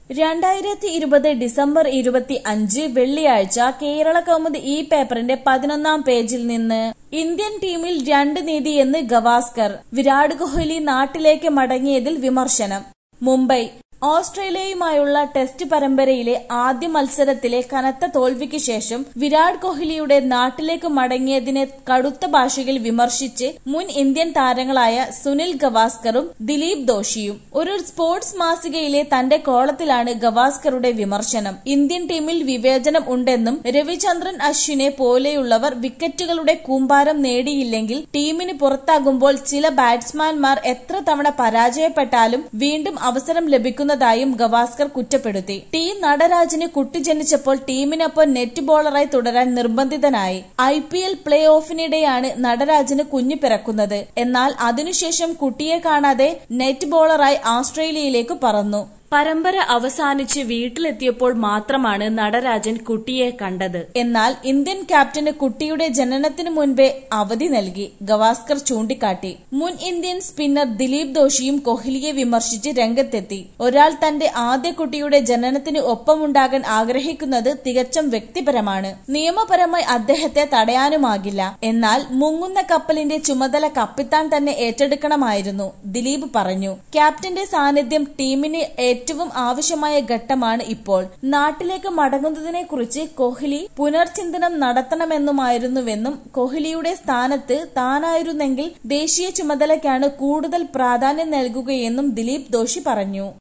രണ്ടായിരത്തി ഇരുപത് ഡിസംബർ ഇരുപത്തി അഞ്ച് വെള്ളിയാഴ്ച കേരള കൗമുദി ഈ പേപ്പറിന്റെ പതിനൊന്നാം പേജിൽ നിന്ന് ഇന്ത്യൻ ടീമിൽ രണ്ട് നീതിയെന്ന് ഗവാസ്കർ വിരാട് കോഹ്ലി നാട്ടിലേക്ക് മടങ്ങിയതിൽ വിമർശനം മുംബൈ ഓസ്ട്രേലിയയുമായുള്ള ടെസ്റ്റ് പരമ്പരയിലെ ആദ്യ മത്സരത്തിലെ കനത്ത തോൽവിക്ക് ശേഷം വിരാട് കോഹ്ലിയുടെ നാട്ടിലേക്ക് മടങ്ങിയതിനെ കടുത്ത ഭാഷയിൽ വിമർശിച്ച് മുൻ ഇന്ത്യൻ താരങ്ങളായ സുനിൽ ഗവാസ്കറും ദിലീപ് ദോഷിയും ഒരു സ്പോർട്സ് മാസികയിലെ തന്റെ കോളത്തിലാണ് ഗവാസ്കറുടെ വിമർശനം ഇന്ത്യൻ ടീമിൽ വിവേചനം ഉണ്ടെന്നും രവിചന്ദ്രൻ അശ്വിനെ പോലെയുള്ളവർ വിക്കറ്റുകളുടെ കൂമ്പാരം നേടിയില്ലെങ്കിൽ ടീമിന് പുറത്താകുമ്പോൾ ചില ബാറ്റ്സ്മാൻമാർ എത്ര തവണ പരാജയപ്പെട്ടാലും വീണ്ടും അവസരം ലഭിക്കുന്നതായും ഗവാസ്കർ കുറ്റപ്പെടുത്തി ടി നടരാജന് കുട്ടി ജനിച്ചപ്പോൾ ടീമിനൊപ്പം നെറ്റ് ബോളറായി തുടരാൻ നിർബന്ധിതനായി ഐ പി എൽ പ്ലേ ഓഫിനിടെയാണ് നടരാജന് കുഞ്ഞു പിറക്കുന്നത് എന്നാൽ അതിനുശേഷം കുട്ടിയെ കാണാതെ നെറ്റ് ബോളറായി ഓസ്ട്രേലിയയിലേക്ക് പറന്നു പരമ്പര അവസാനിച്ച് വീട്ടിലെത്തിയപ്പോൾ മാത്രമാണ് നടരാജൻ കുട്ടിയെ കണ്ടത് എന്നാൽ ഇന്ത്യൻ ക്യാപ്റ്റന് കുട്ടിയുടെ ജനനത്തിനു മുൻപേ അവധി നൽകി ഗവാസ്കർ ചൂണ്ടിക്കാട്ടി മുൻ ഇന്ത്യൻ സ്പിന്നർ ദിലീപ് ദോഷിയും കോഹ്ലിയെ വിമർശിച്ച് രംഗത്തെത്തി ഒരാൾ തന്റെ ആദ്യ കുട്ടിയുടെ ജനനത്തിന് ഒപ്പമുണ്ടാകാൻ ആഗ്രഹിക്കുന്നത് തികച്ചും വ്യക്തിപരമാണ് നിയമപരമായി അദ്ദേഹത്തെ തടയാനുമാകില്ല എന്നാൽ മുങ്ങുന്ന കപ്പലിന്റെ ചുമതല കപ്പിത്താൻ തന്നെ ഏറ്റെടുക്കണമായിരുന്നു ദിലീപ് പറഞ്ഞു ക്യാപ്റ്റന്റെ സാന്നിധ്യം ടീമിന് ഏറ്റവും ആവശ്യമായ ഘട്ടമാണ് ഇപ്പോൾ നാട്ടിലേക്ക് മടങ്ങുന്നതിനെക്കുറിച്ച് കോഹ്ലി പുനർചിന്തനം നടത്തണമെന്നുമായിരുന്നുവെന്നും കോഹ്ലിയുടെ സ്ഥാനത്ത് താനായിരുന്നെങ്കിൽ ദേശീയ ചുമതലയ്ക്കാണ് കൂടുതൽ പ്രാധാന്യം നൽകുകയെന്നും ദിലീപ് ദോഷി പറഞ്ഞു